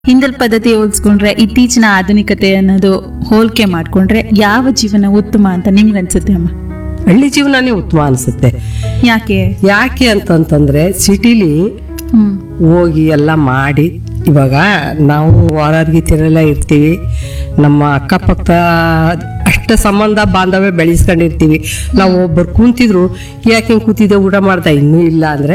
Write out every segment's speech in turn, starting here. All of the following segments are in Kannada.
ಹಿಂದಲ್ ಪದ್ಧತಿ ಹೋಲಿಸ್ಕೊಂಡ್ರೆ ಇತ್ತೀಚಿನ ಆಧುನಿಕತೆ ಅನ್ನೋದು ಹೋಲಿಕೆ ಮಾಡ್ಕೊಂಡ್ರೆ ಯಾವ ಜೀವನ ಉತ್ತಮ ಅಂತ ನಿಮ್ಗೆ ಅನ್ಸುತ್ತೆ ಅಮ್ಮ ಹಳ್ಳಿ ಜೀವನನೇ ಉತ್ತಮ ಅನಿಸುತ್ತೆ ಯಾಕೆ ಯಾಕೆ ಅಂತಂತಂದ್ರೆ ಸಿಟಿಲಿ ಹ್ಮ್ ಹೋಗಿ ಎಲ್ಲ ಮಾಡಿ ಇವಾಗ ನಾವು ಹೊರಗೆ ತಿರಲ್ಲ ಇರ್ತೀವಿ ನಮ್ಮ ಅಕ್ಕಪಕ್ಕ ಅಷ್ಟ ಸಂಬಂಧ ಬಾಂಧವ್ಯ ಬೆಳೆಸ್ಕೊಂಡಿರ್ತೀವಿ ನಾವು ಒಬ್ಬರು ಕೂತಿದ್ರು ಯಾಕೆ ಹಿಂಗ್ ಕೂತಿದ್ದೆ ಊಟ ಮಾಡ್ತಾ ಇನ್ನೂ ಇಲ್ಲ ಅಂದ್ರೆ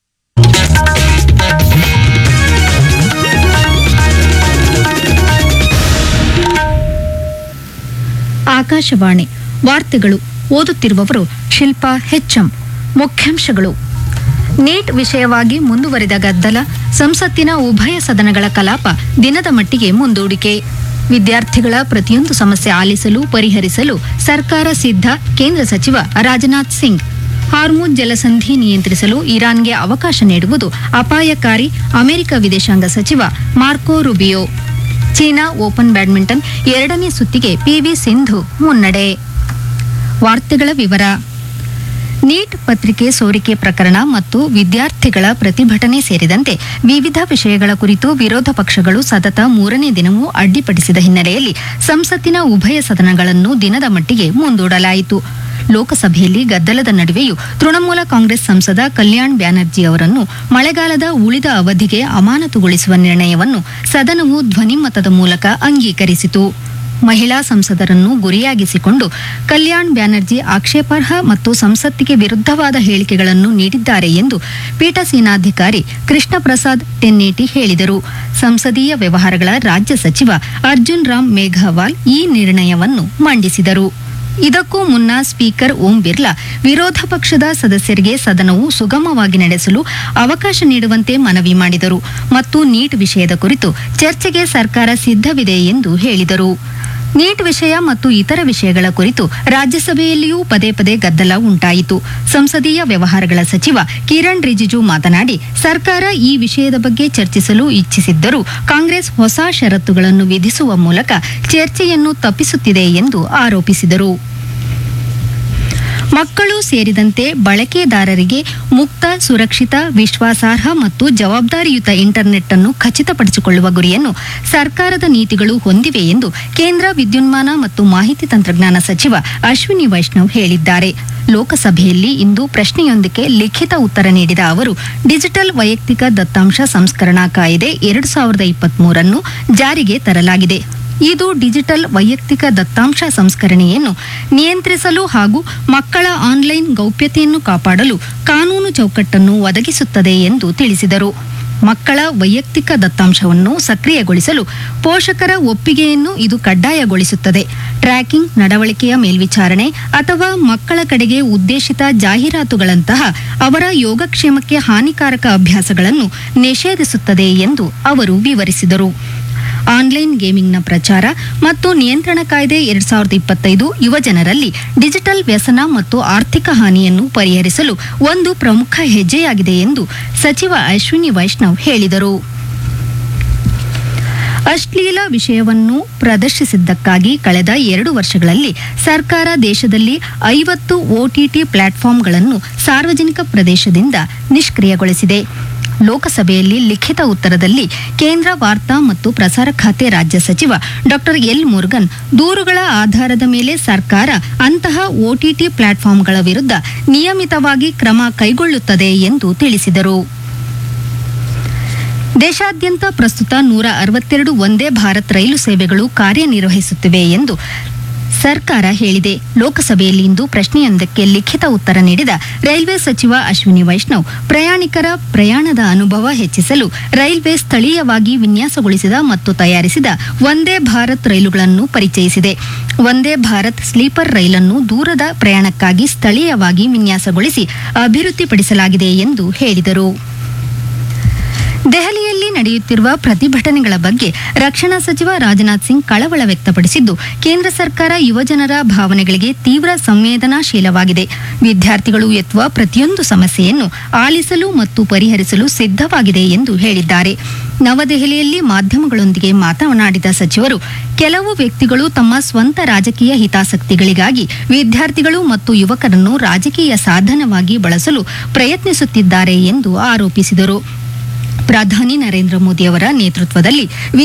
ಆಕಾಶವಾಣಿ ವಾರ್ತೆಗಳು ಓದುತ್ತಿರುವವರು ಶಿಲ್ಪಾ ಹೆಚ್ಎಂ ಮುಖ್ಯಾಂಶಗಳು ನೀಟ್ ವಿಷಯವಾಗಿ ಮುಂದುವರಿದ ಗದ್ದಲ ಸಂಸತ್ತಿನ ಉಭಯ ಸದನಗಳ ಕಲಾಪ ದಿನದ ಮಟ್ಟಿಗೆ ಮುಂದೂಡಿಕೆ ವಿದ್ಯಾರ್ಥಿಗಳ ಪ್ರತಿಯೊಂದು ಸಮಸ್ಯೆ ಆಲಿಸಲು ಪರಿಹರಿಸಲು ಸರ್ಕಾರ ಸಿದ್ಧ ಕೇಂದ್ರ ಸಚಿವ ರಾಜನಾಥ್ ಸಿಂಗ್ ಹಾರ್ಮುಜ್ ಜಲಸಂಧಿ ನಿಯಂತ್ರಿಸಲು ಇರಾನ್ಗೆ ಅವಕಾಶ ನೀಡುವುದು ಅಪಾಯಕಾರಿ ಅಮೆರಿಕ ವಿದೇಶಾಂಗ ಸಚಿವ Marco Rubio China open badminton ಎರಡನೇ ಸುತ್ತಿಗೆ ಪಿವಿ ಸಿಂಧು ಮುನ್ನಡೆ ವಾರ್ತೆಗಳ ವಿವರ ನೀಟ್ ಪತ್ರಿಕೆ ಸೋರಿಕೆ ಪ್ರಕರಣ ಮತ್ತು ವಿದ್ಯಾರ್ಥಿಗಳ ಪ್ರತಿಭಟನೆ ಸೇರಿದಂತೆ ವಿವಿಧ ವಿಷಯಗಳ ಕುರಿತು ವಿರೋಧ ಪಕ್ಷಗಳು ಸತತ ಮೂರನೇ ದಿನವೂ ಅಡ್ಡಿಪಡಿಸಿದ ಹಿನ್ನೆಲೆಯಲ್ಲಿ ಸಂಸತ್ತಿನ ಉಭಯ ಸದನಗಳನ್ನು ದಿನದ ಮಟ್ಟಿಗೆ ಮುಂದೂಡಲಾಯಿತು ಲೋಕಸಭೆಯಲ್ಲಿ ಗದ್ದಲದ ನಡುವೆಯೂ ತೃಣಮೂಲ ಕಾಂಗ್ರೆಸ್ ಸಂಸದ ಕಲ್ಯಾಣ್ ಬ್ಯಾನರ್ಜಿ ಅವರನ್ನು ಮಳೆಗಾಲದ ಉಳಿದ ಅವಧಿಗೆ ಅಮಾನತುಗೊಳಿಸುವ ನಿರ್ಣಯವನ್ನು ಸದನವು ಧ್ವನಿಮತದ ಮೂಲಕ ಅಂಗೀಕರಿಸಿತು ಮಹಿಳಾ ಸಂಸದರನ್ನು ಗುರಿಯಾಗಿಸಿಕೊಂಡು ಕಲ್ಯಾಣ್ ಬ್ಯಾನರ್ಜಿ ಆಕ್ಷೇಪಾರ್ಹ ಮತ್ತು ಸಂಸತ್ತಿಗೆ ವಿರುದ್ಧವಾದ ಹೇಳಿಕೆಗಳನ್ನು ನೀಡಿದ್ದಾರೆ ಎಂದು ಪೀಠಸೇನಾಧಿಕಾರಿ ಕೃಷ್ಣ ಪ್ರಸಾದ್ ಟೆನ್ನೇಟಿ ಹೇಳಿದರು ಸಂಸದೀಯ ವ್ಯವಹಾರಗಳ ರಾಜ್ಯ ಸಚಿವ ಅರ್ಜುನ್ ರಾಮ್ ಮೇಘವಾಲ್ ಈ ನಿರ್ಣಯವನ್ನು ಮಂಡಿಸಿದರು ಇದಕ್ಕೂ ಮುನ್ನ ಸ್ಪೀಕರ್ ಓಂ ಬಿರ್ಲಾ ವಿರೋಧ ಪಕ್ಷದ ಸದಸ್ಯರಿಗೆ ಸದನವು ಸುಗಮವಾಗಿ ನಡೆಸಲು ಅವಕಾಶ ನೀಡುವಂತೆ ಮನವಿ ಮಾಡಿದರು ಮತ್ತು ನೀಟ್ ವಿಷಯದ ಕುರಿತು ಚರ್ಚೆಗೆ ಸರ್ಕಾರ ಸಿದ್ಧವಿದೆ ಎಂದು ಹೇಳಿದರು ನೀಟ್ ವಿಷಯ ಮತ್ತು ಇತರ ವಿಷಯಗಳ ಕುರಿತು ರಾಜ್ಯಸಭೆಯಲ್ಲಿಯೂ ಪದೇ ಪದೇ ಗದ್ದಲ ಉಂಟಾಯಿತು ಸಂಸದೀಯ ವ್ಯವಹಾರಗಳ ಸಚಿವ ಕಿರಣ್ ರಿಜಿಜು ಮಾತನಾಡಿ ಸರ್ಕಾರ ಈ ವಿಷಯದ ಬಗ್ಗೆ ಚರ್ಚಿಸಲು ಇಚ್ಛಿಸಿದ್ದರೂ ಕಾಂಗ್ರೆಸ್ ಹೊಸ ಷರತ್ತುಗಳನ್ನು ವಿಧಿಸುವ ಮೂಲಕ ಚರ್ಚೆಯನ್ನು ತಪ್ಪಿಸುತ್ತಿದೆ ಎಂದು ಆರೋಪಿಸಿದರು ಮಕ್ಕಳು ಸೇರಿದಂತೆ ಬಳಕೆದಾರರಿಗೆ ಮುಕ್ತ ಸುರಕ್ಷಿತ ವಿಶ್ವಾಸಾರ್ಹ ಮತ್ತು ಜವಾಬ್ದಾರಿಯುತ ಇಂಟರ್ನೆಟ್ ಅನ್ನು ಖಚಿತಪಡಿಸಿಕೊಳ್ಳುವ ಗುರಿಯನ್ನು ಸರ್ಕಾರದ ನೀತಿಗಳು ಹೊಂದಿವೆ ಎಂದು ಕೇಂದ್ರ ವಿದ್ಯುನ್ಮಾನ ಮತ್ತು ಮಾಹಿತಿ ತಂತ್ರಜ್ಞಾನ ಸಚಿವ ಅಶ್ವಿನಿ ವೈಷ್ಣವ್ ಹೇಳಿದ್ದಾರೆ ಲೋಕಸಭೆಯಲ್ಲಿ ಇಂದು ಪ್ರಶ್ನೆಯೊಂದಕ್ಕೆ ಲಿಖಿತ ಉತ್ತರ ನೀಡಿದ ಅವರು ಡಿಜಿಟಲ್ ವೈಯಕ್ತಿಕ ದತ್ತಾಂಶ ಸಂಸ್ಕರಣಾ ಕಾಯ್ದೆ ಎರಡು ಸಾವಿರದ ಇಪ್ಪತ್ಮೂರನ್ನು ಜಾರಿಗೆ ತರಲಾಗಿದೆ ಇದು ಡಿಜಿಟಲ್ ವೈಯಕ್ತಿಕ ದತ್ತಾಂಶ ಸಂಸ್ಕರಣೆಯನ್ನು ನಿಯಂತ್ರಿಸಲು ಹಾಗೂ ಮಕ್ಕಳ ಆನ್ಲೈನ್ ಗೌಪ್ಯತೆಯನ್ನು ಕಾಪಾಡಲು ಕಾನೂನು ಚೌಕಟ್ಟನ್ನು ಒದಗಿಸುತ್ತದೆ ಎಂದು ತಿಳಿಸಿದರು ಮಕ್ಕಳ ವೈಯಕ್ತಿಕ ದತ್ತಾಂಶವನ್ನು ಸಕ್ರಿಯಗೊಳಿಸಲು ಪೋಷಕರ ಒಪ್ಪಿಗೆಯನ್ನು ಇದು ಕಡ್ಡಾಯಗೊಳಿಸುತ್ತದೆ ಟ್ರ್ಯಾಕಿಂಗ್ ನಡವಳಿಕೆಯ ಮೇಲ್ವಿಚಾರಣೆ ಅಥವಾ ಮಕ್ಕಳ ಕಡೆಗೆ ಉದ್ದೇಶಿತ ಜಾಹೀರಾತುಗಳಂತಹ ಅವರ ಯೋಗಕ್ಷೇಮಕ್ಕೆ ಹಾನಿಕಾರಕ ಅಭ್ಯಾಸಗಳನ್ನು ನಿಷೇಧಿಸುತ್ತದೆ ಎಂದು ಅವರು ವಿವರಿಸಿದರು ಆನ್ಲೈನ್ ಗೇಮಿಂಗ್ನ ಪ್ರಚಾರ ಮತ್ತು ನಿಯಂತ್ರಣ ಕಾಯ್ದೆ ಎರಡ್ ಸಾವಿರದ ಇಪ್ಪತ್ತೈದು ಯುವಜನರಲ್ಲಿ ಡಿಜಿಟಲ್ ವ್ಯಸನ ಮತ್ತು ಆರ್ಥಿಕ ಹಾನಿಯನ್ನು ಪರಿಹರಿಸಲು ಒಂದು ಪ್ರಮುಖ ಹೆಜ್ಜೆಯಾಗಿದೆ ಎಂದು ಸಚಿವ ಅಶ್ವಿನಿ ವೈಷ್ಣವ್ ಹೇಳಿದರು ಅಶ್ಲೀಲ ವಿಷಯವನ್ನು ಪ್ರದರ್ಶಿಸಿದ್ದಕ್ಕಾಗಿ ಕಳೆದ ಎರಡು ವರ್ಷಗಳಲ್ಲಿ ಸರ್ಕಾರ ದೇಶದಲ್ಲಿ ಐವತ್ತು ಒಟಿಟಿ ಪ್ಲಾಟ್ಫಾರ್ಮ್ಗಳನ್ನು ಸಾರ್ವಜನಿಕ ಪ್ರದೇಶದಿಂದ ನಿಷ್ಕ್ರಿಯಗೊಳಿಸಿದೆ ಲೋಕಸಭೆಯಲ್ಲಿ ಲಿಖಿತ ಉತ್ತರದಲ್ಲಿ ಕೇಂದ್ರ ವಾರ್ತಾ ಮತ್ತು ಪ್ರಸಾರ ಖಾತೆ ರಾಜ್ಯ ಸಚಿವ ಡಾಕ್ಟರ್ ಎಲ್ ಮುರುಗನ್ ದೂರುಗಳ ಆಧಾರದ ಮೇಲೆ ಸರ್ಕಾರ ಅಂತಹ ಒಟಿಟಿ ಪ್ಲಾಟ್ಫಾರ್ಮ್ಗಳ ವಿರುದ್ಧ ನಿಯಮಿತವಾಗಿ ಕ್ರಮ ಕೈಗೊಳ್ಳುತ್ತದೆ ಎಂದು ತಿಳಿಸಿದರು ದೇಶಾದ್ಯಂತ ಪ್ರಸ್ತುತ ನೂರ ಅರವತ್ತೆರಡು ಒಂದೇ ಭಾರತ್ ರೈಲು ಸೇವೆಗಳು ಕಾರ್ಯನಿರ್ವಹಿಸುತ್ತಿವೆ ಎಂದು ಸರ್ಕಾರ ಹೇಳಿದೆ ಲೋಕಸಭೆಯಲ್ಲಿ ಇಂದು ಪ್ರಶ್ನೆಯೊಂದಕ್ಕೆ ಲಿಖಿತ ಉತ್ತರ ನೀಡಿದ ರೈಲ್ವೆ ಸಚಿವ ಅಶ್ವಿನಿ ವೈಷ್ಣವ್ ಪ್ರಯಾಣಿಕರ ಪ್ರಯಾಣದ ಅನುಭವ ಹೆಚ್ಚಿಸಲು ರೈಲ್ವೆ ಸ್ಥಳೀಯವಾಗಿ ವಿನ್ಯಾಸಗೊಳಿಸಿದ ಮತ್ತು ತಯಾರಿಸಿದ ಒಂದೇ ಭಾರತ್ ರೈಲುಗಳನ್ನು ಪರಿಚಯಿಸಿದೆ ಒಂದೇ ಭಾರತ್ ಸ್ಲೀಪರ್ ರೈಲನ್ನು ದೂರದ ಪ್ರಯಾಣಕ್ಕಾಗಿ ಸ್ಥಳೀಯವಾಗಿ ವಿನ್ಯಾಸಗೊಳಿಸಿ ಅಭಿವೃದ್ಧಿಪಡಿಸಲಾಗಿದೆ ಎಂದು ಹೇಳಿದರು ದೆಹಲಿಯಲ್ಲಿ ನಡೆಯುತ್ತಿರುವ ಪ್ರತಿಭಟನೆಗಳ ಬಗ್ಗೆ ರಕ್ಷಣಾ ಸಚಿವ ರಾಜನಾಥ್ ಸಿಂಗ್ ಕಳವಳ ವ್ಯಕ್ತಪಡಿಸಿದ್ದು ಕೇಂದ್ರ ಸರ್ಕಾರ ಯುವಜನರ ಭಾವನೆಗಳಿಗೆ ತೀವ್ರ ಸಂವೇದನಾಶೀಲವಾಗಿದೆ ವಿದ್ಯಾರ್ಥಿಗಳು ಎತ್ತುವ ಪ್ರತಿಯೊಂದು ಸಮಸ್ಯೆಯನ್ನು ಆಲಿಸಲು ಮತ್ತು ಪರಿಹರಿಸಲು ಸಿದ್ಧವಾಗಿದೆ ಎಂದು ಹೇಳಿದ್ದಾರೆ ನವದೆಹಲಿಯಲ್ಲಿ ಮಾಧ್ಯಮಗಳೊಂದಿಗೆ ಮಾತನಾಡಿದ ಸಚಿವರು ಕೆಲವು ವ್ಯಕ್ತಿಗಳು ತಮ್ಮ ಸ್ವಂತ ರಾಜಕೀಯ ಹಿತಾಸಕ್ತಿಗಳಿಗಾಗಿ ವಿದ್ಯಾರ್ಥಿಗಳು ಮತ್ತು ಯುವಕರನ್ನು ರಾಜಕೀಯ ಸಾಧನವಾಗಿ ಬಳಸಲು ಪ್ರಯತ್ನಿಸುತ್ತಿದ್ದಾರೆ ಎಂದು ಆರೋಪಿಸಿದರು ಪ್ರಧಾನಿ ನರೇಂದ್ರ ಮೋದಿ ಅವರ ನೇತೃತ್ವದಲ್ಲಿ